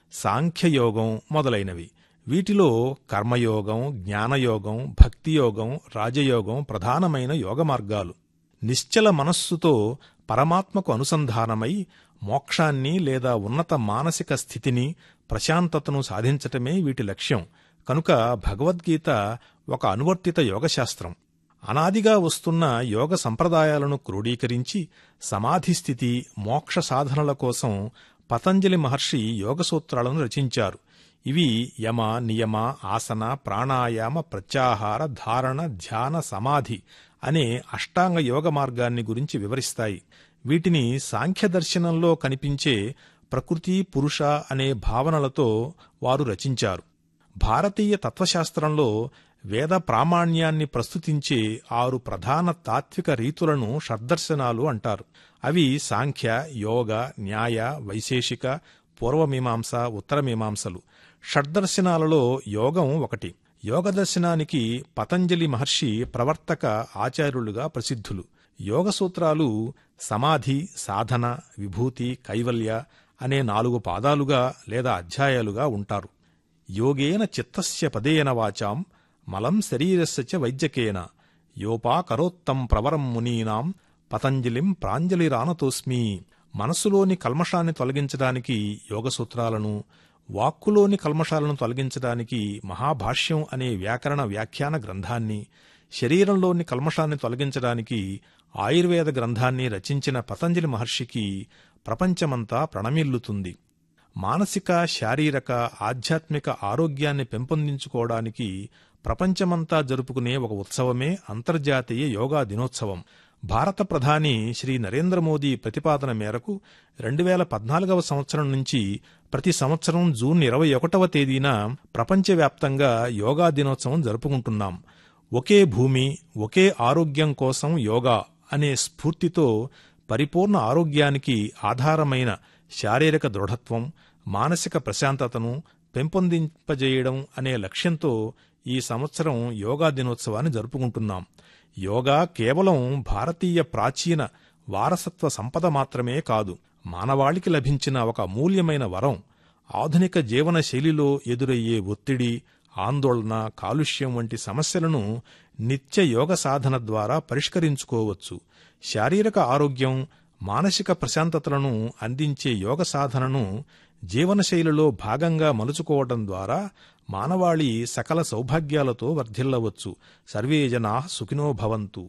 సాంఖ్యయోగం మొదలైనవి వీటిలో కర్మయోగం జ్ఞానయోగం భక్తియోగం రాజయోగం ప్రధానమైన యోగ మార్గాలు నిశ్చల మనస్సుతో పరమాత్మకు అనుసంధానమై మోక్షాన్ని లేదా ఉన్నత మానసిక స్థితిని ప్రశాంతతను సాధించటమే వీటి లక్ష్యం కనుక భగవద్గీత ఒక అనువర్తిత యోగశాస్త్రం అనాదిగా వస్తున్న యోగ సంప్రదాయాలను క్రోడీకరించి సమాధి స్థితి మోక్ష సాధనల కోసం పతంజలి మహర్షి యోగ సూత్రాలను రచించారు ఇవి యమ నియమ ఆసన ప్రాణాయామ ప్రత్యాహార ధారణ ధ్యాన సమాధి అనే అష్టాంగ యోగ మార్గాన్ని గురించి వివరిస్తాయి వీటిని సాంఖ్య దర్శనంలో కనిపించే ప్రకృతి పురుష అనే భావనలతో వారు రచించారు భారతీయ తత్వశాస్త్రంలో వేద ప్రామాణ్యాన్ని ప్రస్తుతించే ఆరు ప్రధాన తాత్విక రీతులను షడ్దర్శనాలు అంటారు అవి సాంఖ్య యోగ న్యాయ వైశేషిక పూర్వమీమాంస ఉత్తరమీమాంసలు షడ్దర్శనాలలో యోగం ఒకటి యోగ దర్శనానికి పతంజలి మహర్షి ప్రవర్తక ఆచార్యులుగా ప్రసిద్ధులు యోగ సూత్రాలు సమాధి సాధన విభూతి కైవల్య అనే నాలుగు పాదాలుగా లేదా అధ్యాయాలుగా ఉంటారు యోగేన చిత్తస్య పదేన వాచాం మలం శరీరస్య చ వైద్యకేన యోపాకరోత్తం ప్రవరం మునీనాం పతంజలిం ప్రాంజలిరానతోస్మి మనస్సులోని కల్మషాన్ని తొలగించడానికి యోగ సూత్రాలను వాక్కులోని కల్మషాలను తొలగించడానికి మహాభాష్యం అనే వ్యాకరణ వ్యాఖ్యాన గ్రంథాన్ని శరీరంలోని కల్మషాన్ని తొలగించడానికి ఆయుర్వేద గ్రంథాన్ని రచించిన పతంజలి మహర్షికి ప్రపంచమంతా ప్రణమిల్లుతుంది మానసిక శారీరక ఆధ్యాత్మిక ఆరోగ్యాన్ని పెంపొందించుకోవడానికి ప్రపంచమంతా జరుపుకునే ఒక ఉత్సవమే అంతర్జాతీయ యోగా దినోత్సవం భారత ప్రధాని శ్రీ నరేంద్ర మోదీ ప్రతిపాదన మేరకు రెండు వేల పద్నాలుగవ సంవత్సరం నుంచి ప్రతి సంవత్సరం జూన్ ఇరవై ఒకటవ తేదీన ప్రపంచవ్యాప్తంగా యోగా దినోత్సవం జరుపుకుంటున్నాం ఒకే భూమి ఒకే ఆరోగ్యం కోసం యోగా అనే స్ఫూర్తితో పరిపూర్ణ ఆరోగ్యానికి ఆధారమైన శారీరక దృఢత్వం మానసిక ప్రశాంతతను పెంపొందింపజేయడం అనే లక్ష్యంతో ఈ సంవత్సరం యోగా దినోత్సవాన్ని జరుపుకుంటున్నాం యోగా కేవలం భారతీయ ప్రాచీన వారసత్వ సంపద మాత్రమే కాదు మానవాళికి లభించిన ఒక అమూల్యమైన వరం ఆధునిక జీవన శైలిలో ఎదురయ్యే ఒత్తిడి ఆందోళన కాలుష్యం వంటి సమస్యలను నిత్య యోగ సాధన ద్వారా పరిష్కరించుకోవచ్చు శారీరక ఆరోగ్యం మానసిక ప్రశాంతతలను అందించే యోగ సాధనను జీవనశైలిలో భాగంగా మలుచుకోవడం ద్వారా మానవాళి సకల సౌభాగ్యాలతో వర్ధిల్లవచ్చు సర్వే జనా సుఖినో భవంతు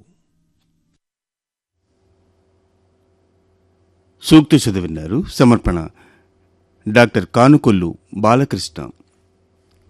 సూక్తి చదివినారు సమర్పణ డాక్టర్ కానుకొల్లు బాలకృష్ణ